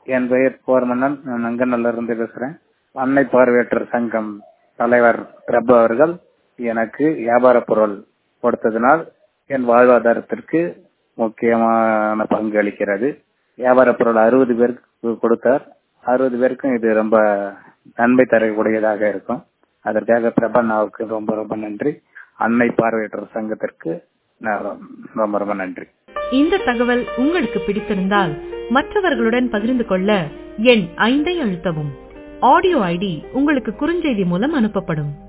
என் பெயர் போர்மன்னன் நான் நங்கநல்ல இருந்து பேசுறேன் அன்னை பார்வையற்றோர் சங்கம் தலைவர் பிரபு அவர்கள் எனக்கு வியாபார பொருள் கொடுத்ததினால் என் வாழ்வாதாரத்திற்கு முக்கியமான பங்கு அளிக்கிறது வியாபார பொருள் அறுபது பேருக்கு கொடுத்தார் அறுபது பேருக்கும் இது ரொம்ப நன்மை தரக்கூடியதாக இருக்கும் அதற்காக பிரபண்ணாவுக்கு ரொம்ப ரொம்ப நன்றி அன்னை பார்வையற்றோர் சங்கத்திற்கு நான் ரொம்ப ரொம்ப நன்றி இந்த தகவல் உங்களுக்கு பிடித்திருந்தால் மற்றவர்களுடன் பகிர்ந்து கொள்ள எண் ஐந்தை அழுத்தவும் ஆடியோ ஐடி உங்களுக்கு குறுஞ்செய்தி மூலம் அனுப்பப்படும்